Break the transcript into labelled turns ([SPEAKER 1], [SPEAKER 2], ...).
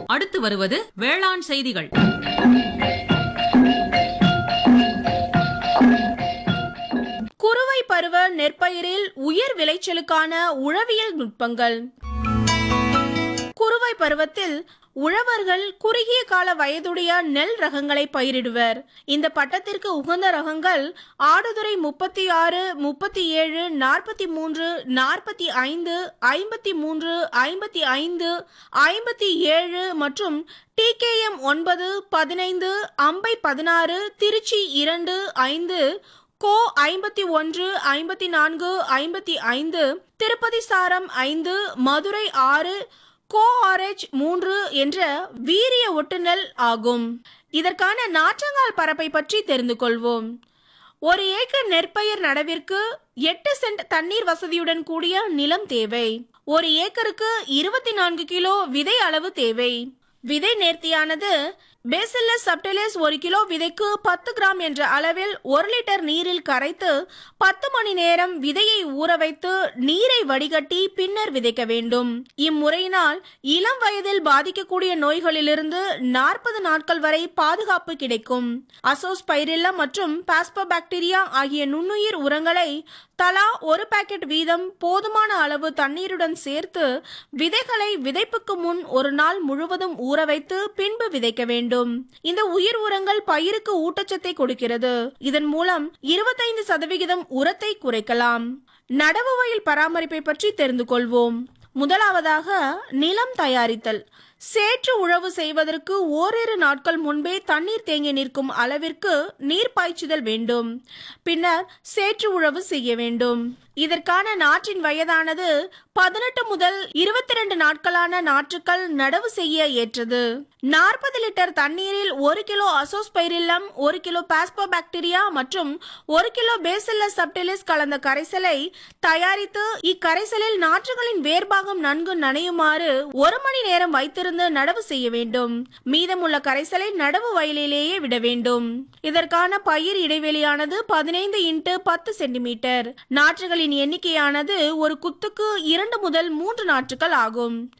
[SPEAKER 1] அடுத்து வருவது வேளாண் செய்திகள்
[SPEAKER 2] குறுவை பருவ நெற்பயிரில் உயர் விளைச்சலுக்கான உழவியல் நுட்பங்கள் குறுவை பருவத்தில் உழவர்கள் குறுகிய கால வயதுடைய நெல் ரகங்களை பயிரிடுவர் இந்த பட்டத்திற்கு உகந்த ரகங்கள் ஆடுதுறை முப்பத்தி ஆறு முப்பத்தி ஏழு நாற்பத்தி மூன்று நாற்பத்தி ஐந்து ஐம்பத்தி மூன்று ஐம்பத்தி ஐந்து ஐம்பத்தி ஏழு மற்றும் டிகேஎம் ஒன்பது பதினைந்து அம்பை பதினாறு திருச்சி இரண்டு ஐந்து கோ ஐம்பத்தி ஒன்று ஐம்பத்தி நான்கு ஐம்பத்தி ஐந்து திருப்பதி சாரம் ஐந்து மதுரை ஆறு கோ ஆர்எச் மூன்று என்ற வீரிய ஒட்டுநெல் ஆகும் இதற்கான நாற்றங்கால் பரப்பை பற்றி தெரிந்து கொள்வோம் ஒரு ஏக்கர் நெற்பயிர் நடவிற்கு எட்டு சென்ட் தண்ணீர் வசதியுடன் கூடிய நிலம் தேவை ஒரு ஏக்கருக்கு இருபத்தி நான்கு கிலோ விதை அளவு தேவை விதை நேர்த்தியானது பேசில்லஸ் சப்டிலிஸ் ஒரு கிலோ விதைக்கு பத்து கிராம் என்ற அளவில் ஒரு லிட்டர் நீரில் கரைத்து பத்து மணி நேரம் விதையை ஊற வைத்து நீரை வடிகட்டி பின்னர் விதைக்க வேண்டும் இம்முறையினால் இளம் வயதில் பாதிக்கக்கூடிய நோய்களிலிருந்து நாற்பது நாட்கள் வரை பாதுகாப்பு கிடைக்கும் அசோஸ் பைரில்லா மற்றும் பாஸ்போபாக்டீரியா ஆகிய நுண்ணுயிர் உரங்களை தலா ஒரு பாக்கெட் வீதம் போதுமான அளவு தண்ணீருடன் சேர்த்து விதைகளை விதைப்புக்கு முன் ஒரு நாள் முழுவதும் ஊற வைத்து பின்பு விதைக்க வேண்டும் இந்த உயிர் உரங்கள் பயிருக்கு ஊட்டச்சத்தை கொடுக்கிறது இதன் மூலம் இருபத்தைந்து சதவிகிதம் உரத்தை குறைக்கலாம் நடவு வயல் பராமரிப்பை பற்றி தெரிந்து கொள்வோம் முதலாவதாக நிலம் தயாரித்தல் சேற்று உழவு செய்வதற்கு ஓரிரு நாட்கள் முன்பே தண்ணீர் தேங்கி நிற்கும் அளவிற்கு நீர் பாய்ச்சுதல் வேண்டும் பின்னர் சேற்று உழவு செய்ய வேண்டும் இதற்கான நாற்றின் வயதானது பதினெட்டு முதல் இருபத்தி ரெண்டு நாட்களான நாற்றுக்கள் நடவு செய்ய ஏற்றது நாற்பது லிட்டர் தண்ணீரில் ஒரு கிலோ அசோஸ்பைரில்லம் ஒரு கிலோ பாஸ்போபாக்டீரியா மற்றும் ஒரு கிலோ பேசில்லஸ் சப்டிலிஸ் கலந்த கரைசலை தயாரித்து இக்கரைசலில் நாற்றுகளின் வேர்பாகம் நன்கு நனையுமாறு ஒரு மணி நேரம் வைத்திருந்து நடவு செய்ய வேண்டும் மீதமுள்ள கரைசலை நடவு வயலிலேயே விட வேண்டும் இதற்கான பயிர் இடைவெளியானது பதினைந்து இன்ட்டு பத்து சென்டிமீட்டர் நாற்றுகளின் எண்ணிக்கையானது ஒரு குத்துக்கு இரண்டு முதல் மூன்று நாற்றுகள் ஆகும்